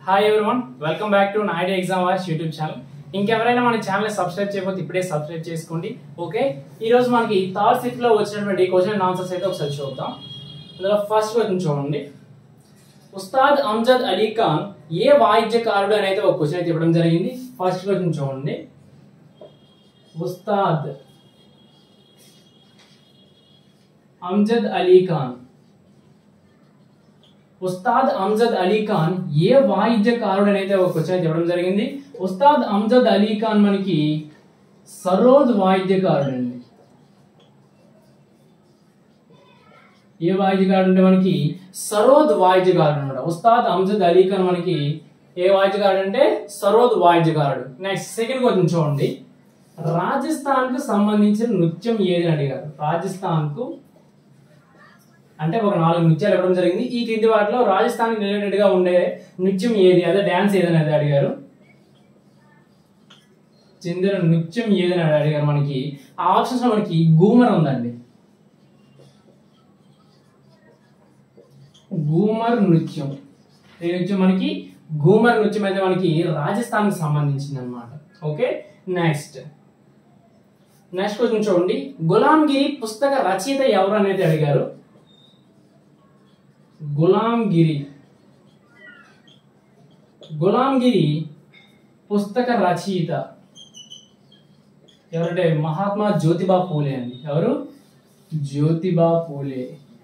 hi everyone welcome back to Naidu exam watch YouTube channel ఇంకెవరైనా మన channel subscribe చేయకపోతే ఇప్పుడే సబ్స్క్రైబ్ చేసుకోండి ఓకే ఈ రోజు మనకి థర్డ్ సిట్ లో వచ్చినటువంటి క్వశ్చన్ ఆన్సర్స్ అయితే ఒకసారి చూద్దాం అందులో ఫస్ట్ క్వశ్చన్ చూడండి ఉస్తాద్ అమ్జద్ అలీ ఖాన్ ఏ వాయిద్యకారుడు అని అయితే ఒక క్వశ్చన్ అయితే ఇవ్వడం జరిగింది ఫస్ట్ క్వశ్చన్ చూడండి ఉస్తాద్ అమ్జద్ అలీ ఖాన్ ఉస్తాద్ అమ్జద్ అలీ ఖాన్ ఏ వాయిద్యకారుడు అనేది ఒక క్వశ్చన్ అయితే ఇవ్వడం జరిగింది ఉస్తాద్ అమ్జద్ అలీ ఖాన్ మనకి సరోద్ వాయిద్యకారుడు అండి ఏ వాయిద్యకారుడు అంటే మనకి సరోద్ వాయిద్యకారుడు అనమాట ఉస్తాద్ అమ్జద్ అలీ ఖాన్ మనకి ఏ వాయిద్యకారుడు అంటే సరోద్ వాయిద్యకారుడు నెక్స్ట్ సెకండ్ క్వశ్చన్ చూడండి రాజస్థాన్ కు సంబంధించిన నృత్యం ఏది అని అడిగారు రాజస్థాన్ కు అంటే ఒక నాలుగు నృత్యాలు ఇవ్వడం జరిగింది ఈ క్రింది వాటిలో రాజస్థాన్ రిలేటెడ్ గా ఉండే నృత్యం ఏది అదే డాన్స్ ఏదని అది అడిగారు చెందిన నృత్యం ఏదని అది అడిగారు మనకి ఆ ఆప్షన్స్ లో మనకి గూమర్ ఉందండి గూమర్ నృత్యం ఈ నృత్యం మనకి గూమర్ నృత్యం అయితే మనకి రాజస్థాన్ కి సంబంధించింది అనమాట ఓకే నెక్స్ట్ నెక్స్ట్ క్వశ్చన్ చూడండి గులాంగిరి పుస్తక రచయిత ఎవరు అనేది అడిగారు గులాంగిరి గులాంగిరి పుస్తక రచయిత ఎవరంటే మహాత్మా జ్యోతిబా పూలే అండి ఎవరు జ్యోతిబా పూలే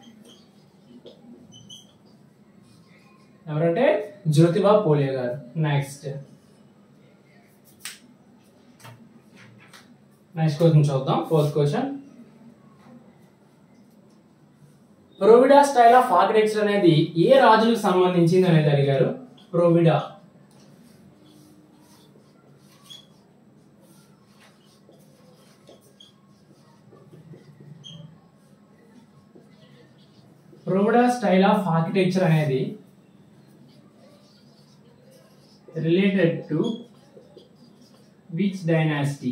ఎవరంటే Jyotiba Phule garu next next question చూద్దాం ఫోర్త్ క్వశ్చన్ ప్రోవిడా స్టైల్ ఆఫ్ ఆర్కిటెక్చర్ అనేది ఏ రాజులకు సంబంధించింది అనేది అడిగారు ప్రోవిడా ప్రోవిడా స్టైల్ ఆఫ్ ఆర్కిటెక్చర్ అనేది రిలేటెడ్ టు విచ్ డైనాసిటీ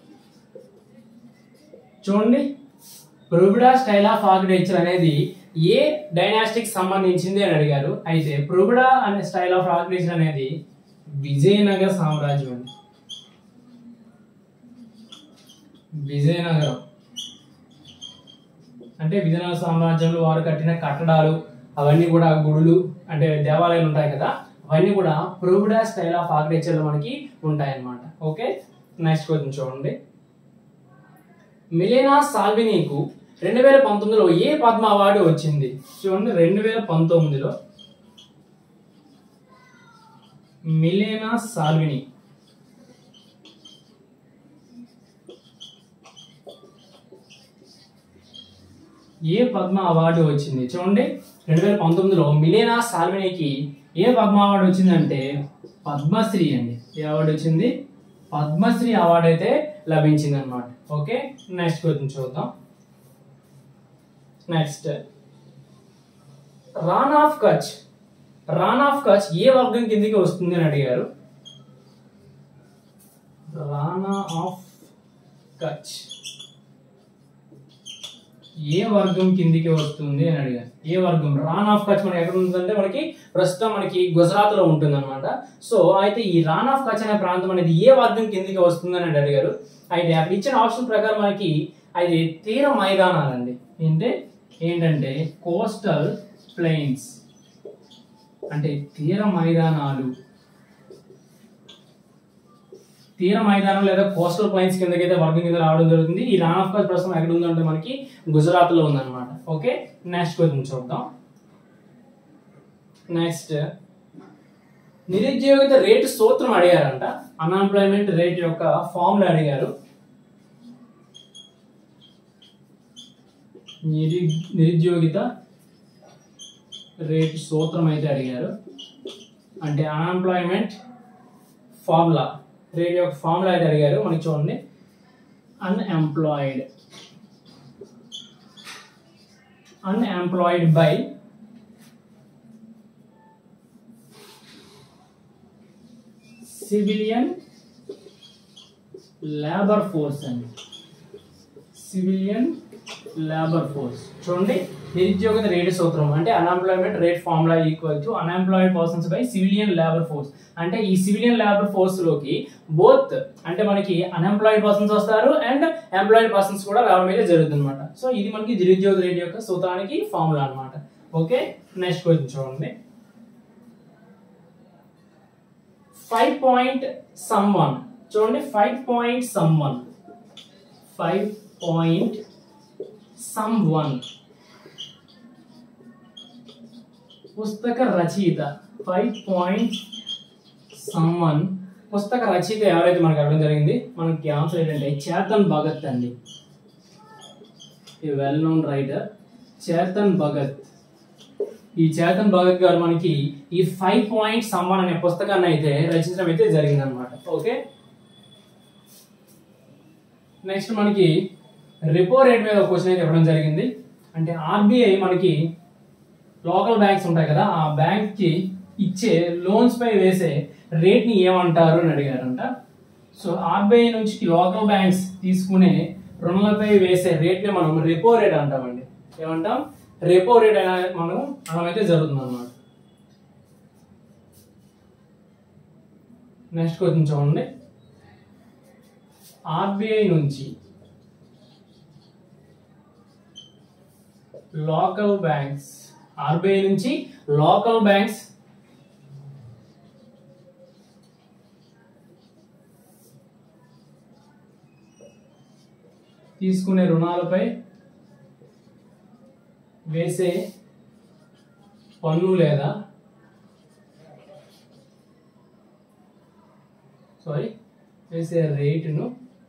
చూడండి ప్రోవిడా స్టైల్ ఆఫ్ ఆర్కిటెక్చర్ అనేది ఏ డైనాస్టిక్ సంబంధించింది అని అడిగారు అయితే ప్రోవిడా అనే స్టైల్ ఆఫ్ ఆర్కిటెక్చర్ అనేది విజయనగర సామ్రాజ్యం అండి విజయనగరం అంటే విజయనగర సామ్రాజ్యంలో వారు కట్టిన కట్టడాలు అవన్నీ కూడా గుడులు అంటే దేవాలయాలు ఉంటాయి కదా అవన్నీ కూడా ప్రోవిడా స్టైల్ ఆఫ్ ఆర్కిటెక్చర్ లో మనకి ఉంటాయి అన్నమాట ఓకే నెక్స్ట్ క్వశ్చన్ చూడండి మిలేనా సాల్వినీకు రెండు వేల పంతొమ్మిదిలో ఏ పద్మ అవార్డు వచ్చింది చూడండి రెండు వేల పంతొమ్మిదిలో మిలేనా సాల్విని ఏ పద్మ అవార్డు వచ్చింది చూడండి రెండు వేల పంతొమ్మిదిలో మిలేనా సాల్వినికి ఏ పద్మ అవార్డు వచ్చిందంటే పద్మశ్రీ అండి ఏ అవార్డు వచ్చింది పద్మశ్రీ అవార్డు అయితే లభించింది అనమాట ఓకే నెక్స్ట్ క్వశ్చన్ చూద్దాం next Rann of Kutch Rann of Kutch ఏ వర్గం కిందికి వస్తుంది అని అడిగారు రానా ఆఫ్ కచ్ ఏ వర్గం కిందికి వస్తుంది అని అడిగారు ఏ వర్గం రాన్ ఆఫ్ కచ్ మనకి ఎక్కడ ఉంటుందంటే మనకి ప్రస్తుతం మనకి గుజరాత్ లో ఉంటుంది అనమాట సో అయితే ఈ రాన్ ఆఫ్ కచ్ అనే ప్రాంతం అనేది ఏ వర్గం కిందికి వస్తుంది అని అడిగారు అయితే అక్కడ ఇచ్చిన ఆప్షన్ ప్రకారం మనకి అది తీర మైదానాలండి ఏంటంటే ఏంటంటే కోస్టల్ ప్లెయిన్స్ అంటే తీర మైదానాలు తీర మైదానం లేదా కోస్టల్ ప్లైన్స్ కిందకి అయితే వర్గం కింద రావడం జరుగుతుంది ఈ రాన్ ఆఫ్ కచ్ ప్రస్తుతం ఎక్కడ ఉందంటే మనకి గుజరాత్ లో ఉందన్నమాట ఓకే నెక్స్ట్ క్వశ్చన్ చూద్దాం నెక్స్ట్ నిరుద్యోగిత రేటు సూత్రం అడిగారంట అన్ఎంప్లాయ్మెంట్ రేట్ యొక్క ఫార్ములా అడిగారు నిరు నిరుద్యోగిత రేట్ సూత్రం అయితే అడిగారు అంటే అన్ఎంప్లాయ్మెంట్ ఫార్ములా రేట్ యొక్క ఫార్ములా అయితే అడిగారు మనకి చూడండి unemployed unemployed by civilian labour force అండి సివిలియన్ లేబర్ ఫోర్స్ చూడండి నిరుద్యోగత రేటు సూత్రం అంటే unemployment rate formula equal to unemployed persons by civilian labour force అంటే ఈ సివిలియన్ లేబర్ ఫోర్స్ లోకి బోత్ అంటే మనకి అన్ఎంప్లాయిడ్ పర్సన్స్ వస్తారు అండ్ ఎంప్లాయిడ్ పర్సన్స్ కూడా రావడం అయితే జరుగుతుంది అనమాట సో ఇది మనకి నిరుద్యోగ రేటు యొక్క సూత్రానికి ఫార్ములా అన్నమాట ఓకే నెక్స్ట్ క్వశ్చన్ చూడండి ఫైవ్ పాయింట్ సమ్ వన్ చూడండి five point some one five point some one పుస్తక రచయిత ఫైవ్ పాయింట్ సమ్ వన్ పుస్తక రచయిత ఎవరైతే మనకు అడగడం జరిగింది మనకి ఆన్సర్ ఏంటంటే చేతన్ భగత్ అండి ఈ well known writer Chetan Bhagat ఈ చేతన్ భగత్ గారు మనకి ఈ ఫైవ్ పాయింట్ సమ్మాన్ అనే పుస్తకాన్ని అయితే రచించడం అయితే జరిగింది అనమాట ఓకే నెక్స్ట్ మనకి రిపో రేట్ మీద ఒక క్వశ్చన్ అయితే ఇవ్వడం జరిగింది అంటే ఆర్బీఐ మనకి లోకల్ బ్యాంక్స్ ఉంటాయి కదా ఆ బ్యాంక్ కి ఇచ్చే లోన్స్ పై వేసే రేట్ ని ఏమంటారు అని అడిగారంట సో ఆర్బీఐ నుంచి లోకల్ బ్యాంక్స్ తీసుకునే రుణాలపై వేసే రేట్ ని మనం రెపో రేట్ అంటామండి ఏమంటాం రెపో రేట్ అనేది మనం మనమైతే జరుగుతుంది అన్నమాట నెక్స్ట్ క్వశ్చన్ చూడండి ఆర్బీఐ నుంచి లోకల్ బ్యాంక్స్ ఆర్బీఐ నుంచి లోకల్ బ్యాంక్స్ తీసుకునే రుణాలపై వేసే పన్ను లేదా సారీ వేసే రేటును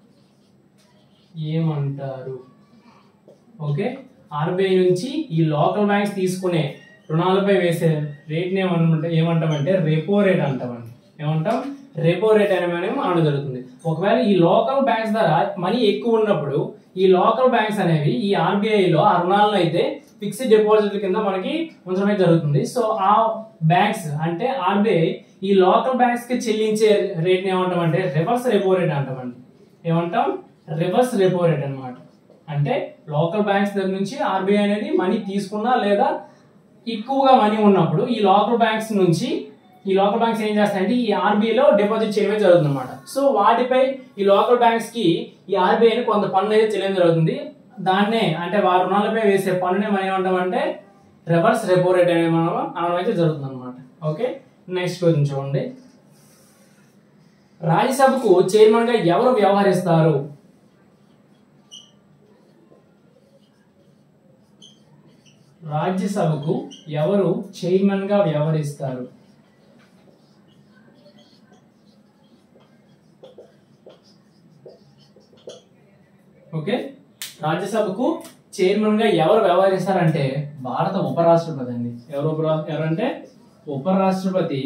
ఏమంటారు ఓకే ఆర్బీఐ నుంచి ఈ లోకల్ బ్యాంక్స్ తీసుకునే రుణాలపై వేసే రేట్ ఏమంటే ఏమంటామంటే రెపో రేట్ అంటామండి ఏమంటాం రెపో రేట్ అనేది అనడం జరుగుతుంది ఒకవేళ ఈ లోకల్ బ్యాంక్స్ ధర మనీ ఎక్కువ ఉన్నప్పుడు ఈ లోకల్ బ్యాంక్స్ అనేవి ఈ ఆర్బీఐ లో ఆ రుణాలను అయితే ఫిక్స్డ్ డిపాజిట్ కింద మనకి ఉంచడమే జరుగుతుంది సో ఆ బ్యాంక్స్ అంటే ఆర్బీఐ ఈ లోకల్ బ్యాంక్స్ కి చెల్లించే రేట్ ఏమంటాం అంటే రివర్స్ రెపో రేట్ అంటామండి ఏమంటాం రివర్స్ రెపో రేట్ అన్నమాట అంటే లోకల్ బ్యాంక్స్ దగ్గర నుంచి ఆర్బీఐ అనేది మనీ తీసుకున్నా లేదా ఎక్కువగా మనీ ఉన్నప్పుడు ఈ లోకల్ బ్యాంక్స్ నుంచి ఈ లోకల్ బ్యాంక్స్ ఏం చేస్తాయంటే ఈ RBI లో డిపాజిట్ చేయడమే జరుగుతుంది అనమాట సో వాటిపై ఈ లోకల్ బ్యాంక్స్ కి ఈ ఆర్బీఐ కొంత పన్ను అయితే చెల్లించడం జరుగుతుంది దాన్నే అంటే వారి రుణాలపై వేసే పన్నునే మనం ఏమంటామంటే రివర్స్ రెపో రేట్ అనేది మనం అనడం అయితే జరుగుతుంది అనమాట ఓకే నెక్స్ట్ క్వశ్చన్ చూడండి రాజ్యసభకు చైర్మన్ గా ఎవరు వ్యవహరిస్తారు రాజ్యసభకు ఎవరు చైర్మన్ గా వ్యవహరిస్తారు ఓకే రాజ్యసభకు చైర్మన్ గా ఎవరు వ్యవహరిస్తారంటే భారత ఉపరాష్ట్రపతి అండి ఎవరు ఉపరా ఎవరంటే ఉపరాష్ట్రపతి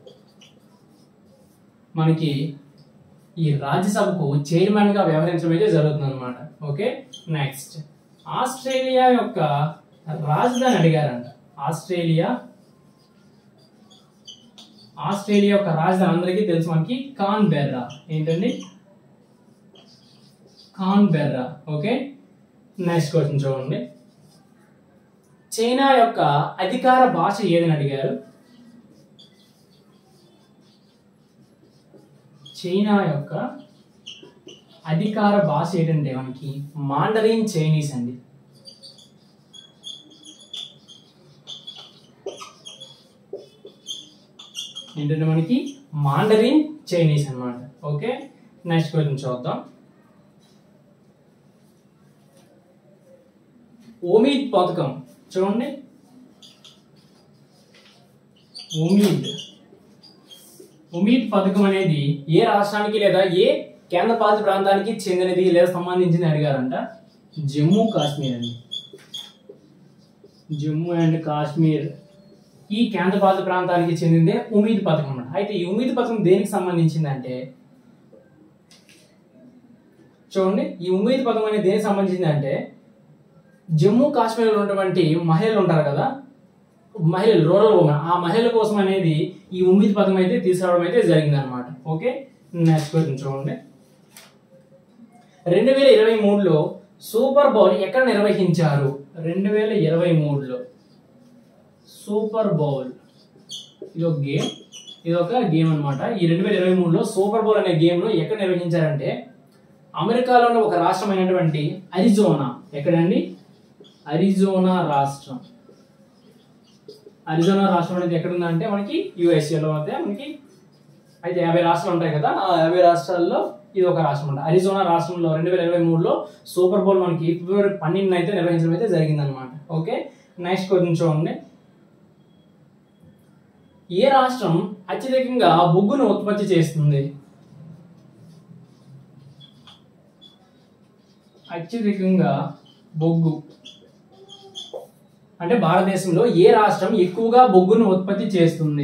మనకి ఈ రాజ్యసభకు చైర్మన్ గా వ్యవహరించడం అయితే జరుగుతుంది అనమాట ఓకే నెక్స్ట్ ఆస్ట్రేలియా యొక్క రాజధాని అడిగారంట ఆస్ట్రేలియా ఆస్ట్రేలియా యొక్క రాజధాని అందరికీ తెలుసు మనకి కాన్ బెర్రా ఏంటండి Canberra okay next question చూడండి చైనా యొక్క అధికార భాష ఏదని అడిగారు చైనా యొక్క అధికార భాష ఏంటంటే మనకి మాండరిన్ చైనీస్ అండి ఏంటంటే మనకి మాండరిన్ చైనీస్ అన్నమాట ఓకే నెక్స్ట్ క్వశ్చన్ చూద్దాం ఉమీద్ పథకం చూడండి ఉమీద్ ఉమీద్ పథకం అనేది ఏ రాష్ట్రానికి లేదా ఏ కేంద్ర పాలిత ప్రాంతానికి చెందినది లేదా సంబంధించింది అడిగారంట జమ్మూ కాశ్మీర్ అండి జమ్మూ అండ్ కాశ్మీర్ ఈ కేంద్ర పాలిత ప్రాంతానికి చెందిందే ఉమీద్ పథకం అన్నమాట అయితే ఈ ఉమీద్ పథకం దేనికి సంబంధించింది అంటే చూడండి ఈ ఉమీద్ పథకం అనేది దేనికి సంబంధించింది అంటే జమ్మూ కాశ్మీర్లో ఉన్నటువంటి మహిళలు ఉంటారు కదా మహిళలు రూరల్ ఉమెన్ ఆ మహిళల కోసం అనేది ఈ ఉమ్మీద్ పథకం అయితే తీసుకురావడం అయితే జరిగింది అనమాట ఓకే నెక్స్ట్ క్వశ్చన్ చూడండి రెండు వేల ఇరవై మూడులో సూపర్ బౌల్ ఎక్కడ నిర్వహించారు రెండు వేల ఇరవై మూడులో సూపర్ బౌల్ ఇది ఒక గేమ్ ఇది ఒక గేమ్ అన్నమాట ఈ రెండు వేల ఇరవై మూడులో సూపర్ బౌల్ అనే గేమ్ ను ఎక్కడ నిర్వహించారంటే అమెరికాలోని ఒక రాష్ట్రమైనటువంటి అరిజోనా ఎక్కడండి అరిజోనా రాష్ట్రం అరిజోనా రాష్ట్రం అనేది ఎక్కడ ఉందంటే మనకి యుఎస్ఏలో అయితే మనకి అయితే యాభై రాష్ట్రాలు ఉంటాయి కదా ఆ యాభై రాష్ట్రాల్లో ఇది ఒక రాష్ట్రం అంట అరిజోనా రాష్ట్రంలో రెండు వేల ఇరవై మూడులో సూపర్ బౌల్ మనకి ఫిబ్రవరి పన్నెండున అయితే నిర్వహించడం అయితే జరిగిందనమాట ఓకే నెక్స్ట్ క్వశ్చన్ చూడండి ఏ రాష్ట్రం అత్యధికంగా బొగ్గును ఉత్పత్తి చేస్తుంది అత్యధికంగా బొగ్గు అంటే భారతదేశంలో ఏ రాష్ట్రం ఎక్కువగా బొగ్గును ఉత్పత్తి చేస్తుంది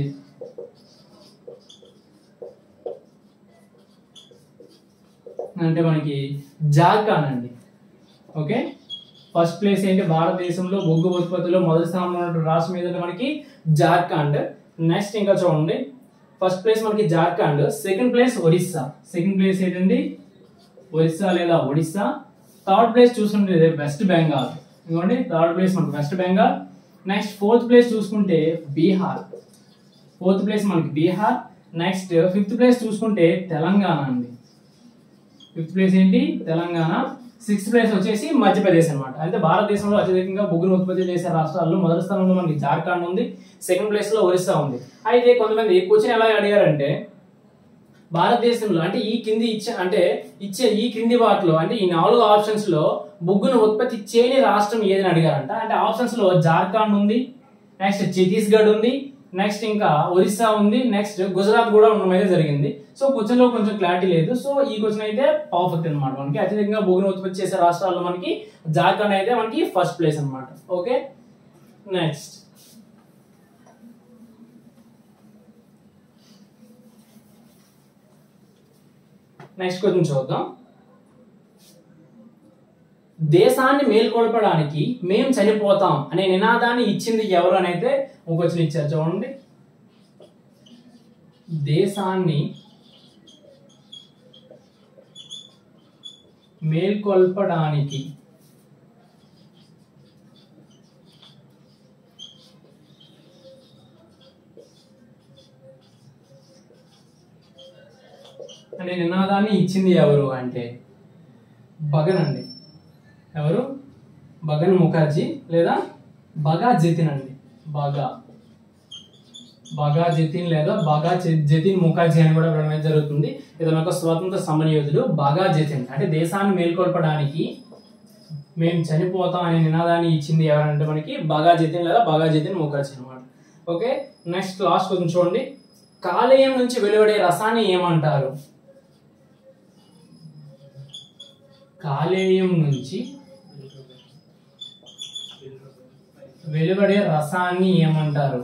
అంటే మనకి జార్ఖండ్ అండి ఓకే ఫస్ట్ ప్లేస్ ఏంటి భారతదేశంలో బొగ్గు ఉత్పత్తిలో మొదటి స్థానంలో ఉన్న రాష్ట్రం ఏదంటే మనకి జార్ఖండ్ నెక్స్ట్ ఇంకా చూడండి ఫస్ట్ ప్లేస్ మనకి Jharkhand second place Odisha second place ఏంటండి ఒరిస్సా లేదా ఒడిస్సా థర్డ్ ప్లేస్ చూసుకుంటే వెస్ట్ బెంగాల్ ఇదిగోండి థర్డ్ ప్లేస్ మనకి West Bengal next fourth place చూసుకుంటే బీహార్ ఫోర్త్ ప్లేస్ మనకి బీహార్ నెక్స్ట్ ఫిఫ్త్ ప్లేస్ చూసుకుంటే తెలంగాణ అండి ఫిఫ్త్ ప్లేస్ ఏంటి తెలంగాణ సిక్స్త్ ప్లేస్ వచ్చేసి మధ్యప్రదేశ్ అన్నమాట అయితే భారతదేశంలో అత్యధికంగా బొగ్గును ఉత్పత్తి చేసే రాష్ట్రాల్లో మొదటి స్థానంలో మనకి జార్ఖండ్ ఉంది సెకండ్ ప్లేస్ లో ఒరిస్సా ఉంది అయితే కొంతమంది క్వశ్చన్ ఎలా అడిగారంటే భారతదేశంలో అంటే ఈ కింది ఇచ్చే అంటే ఇచ్చే ఈ క్రింది వాటిలో అంటే ఈ నాలుగు ఆప్షన్స్ లో బొగ్గును ఉత్పత్తి చేయని రాష్ట్రం ఏదని అడిగారంట అంటే ఆప్షన్స్ లో జార్ఖండ్ ఉంది నెక్స్ట్ ఛత్తీస్గఢ్ ఉంది నెక్స్ట్ ఇంకా ఒరిస్సా ఉంది నెక్స్ట్ గుజరాత్ కూడా ఉండడం అయితే జరిగింది సో క్వశ్చన్ లో కొంచెం క్లారిటీ లేదు సో ఈ క్వశ్చన్ అయితే పర్ఫెక్ట్ అనమాట మనకి అత్యధికంగా బొగ్గును ఉత్పత్తి చేసే రాష్ట్రాల్లో మనకి జార్ఖండ్ అయితే మనకి ఫస్ట్ ప్లేస్ అన్నమాట ఓకే నెక్స్ట్ నెక్స్ట్ క్వశ్చన్ చూద్దాం దేశాన్ని మేల్కొల్పడానికి మేం చనిపోతాం అనే నినాదాన్ని ఇచ్చింది ఎవరు అని అయితే ఒక క్వశ్చన్ ఇచ్చారు చూడండి దేశాన్ని మేల్కొల్పడానికి అంటే నినాదాన్ని ఇచ్చింది ఎవరు అంటే భగన్ అండి ఎవరు భగన్ ముఖర్జీ లేదా బగా జతిన్ అండి బగా బగా జతిన్ లేదా బగా జ- జతిన్ ముఖర్జీ అని కూడా పిలవడం అయితే జరుగుతుంది ఇతను ఒక స్వతంత్ర సమరయోధుడు బగా జతిన్ అంటే దేశాన్ని మేల్కొల్పడానికి మేము చనిపోతాం అనే నినాదాన్ని ఇచ్చింది ఎవరంటే మనకి బగా జతిన్ లేదా బగా జతిన్ ముఖర్జీ అనమాట ఓకే నెక్స్ట్ లాస్ట్ కొంచెం చూడండి కాలేయం నుంచి వెలువడే రసాన్ని ఏమంటారు కాలేయం నుంచి వెలువడే రసాన్ని ఏమంటారు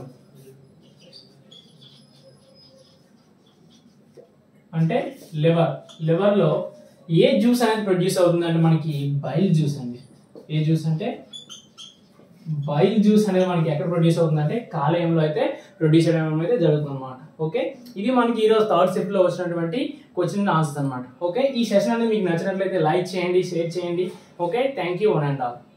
అంటే లివర్ లివర్ లో ఏ జ్యూస్ అనేది ప్రొడ్యూస్ అవుతుంది అంటే మనకి బైల్ జ్యూస్ అండి ఏ జ్యూస్ అంటే బైల్ జ్యూస్ అనేది మనకి ఎక్కడ ప్రొడ్యూస్ అవుతుందంటే కాలేయంలో అయితే ప్రొడ్యూస్ చేయడం అయితే జరుగుతుంది అనమాట ఓకే ఇది మనకి ఈరోజు థర్డ్ షిఫ్ట్ లో వచ్చినటువంటి క్వశ్చన్ ఆన్సర్స్ అనమాట ఓకే ఈ సెషన్ అనేది మీకు నచ్చినట్లయితే లైక్ చేయండి షేర్ చేయండి okay thank you one and all